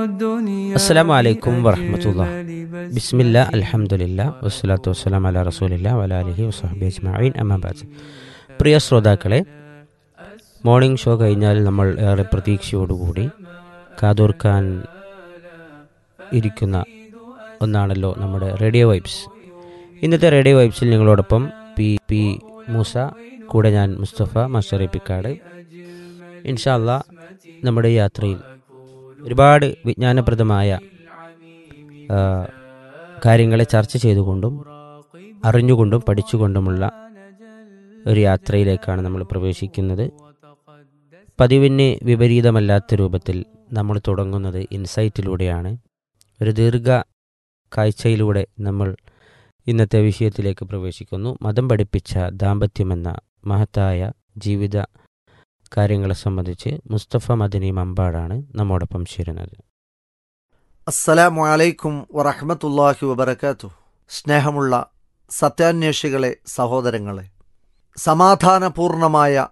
അസ്സലാമു അലൈക്കും വറഹമത്തുള്ള ബിസ്മില്ല അൽഹംദുലില്ല വസ്സലാത്തു വസ്സലാം അല റസൂലില്ല വലാലിഹി വസഹബി അജ്മഈൻ അമ്മാബാദ് പ്രിയ ശ്രോതാക്കളെ മോർണിംഗ് ഷോ കഴിഞ്ഞാൽ നമ്മൾ ഏറെ പ്രതീക്ഷയോടുകൂടി കാതോർക്കാൻ ഇരിക്കുന്ന ഒന്നാണല്ലോ നമ്മുടെ റേഡിയോ വൈബ്സ് ഇന്നത്തെ റേഡിയോ വൈബ്സിൽ ഞങ്ങളോടൊപ്പം പി പി മൂസ കൂടെ ഞാൻ മുസ്തഫ മാസ്റ്റർ പിക്കാട് ഇൻഷാല്ല നമ്മുടെ യാത്രയിൽ ഒരുപാട് വിജ്ഞാനപ്രദമായ ആ, കാര്യങ്ങളെ ചർച്ച ചെയ്തുകൊണ്ടും അറിഞ്ഞുകൊണ്ടും പഠിച്ചുകൊണ്ടുമുള്ള ഒരു യാത്രയിലേക്കാണ് നമ്മൾ പ്രവേശിക്കുന്നത് പതിവിന് വിപരീതമല്ലാത്ത രൂപത്തിൽ നമ്മൾ തുടങ്ങുന്നത് ഇൻസൈറ്റിലൂടെയാണ് ഒരു ദീർഘ കാഴ്ചയിലൂടെ നമ്മൾ ഇന്നത്തെ വിഷയത്തിലേക്ക് പ്രവേശിക്കുന്നു മതം പഠിപ്പിച്ച ദാമ്പത്യമെന്ന മഹത്തായ ജീവിത കാര്യങ്ങളെ സംബന്ധിച്ച് മുസ്തഫ മദനി മമ്പാടാണ് നമ്മോടൊപ്പം ചേരുന്നത് അസ്സലാമു അലൈക്കും വറഹ്മത്തുള്ളാഹി വബറകാതുഹു സ്നേഹമുള്ള സത്യാന്വേഷികളെ സഹോദരങ്ങളെ സമാധാനപൂർണമായ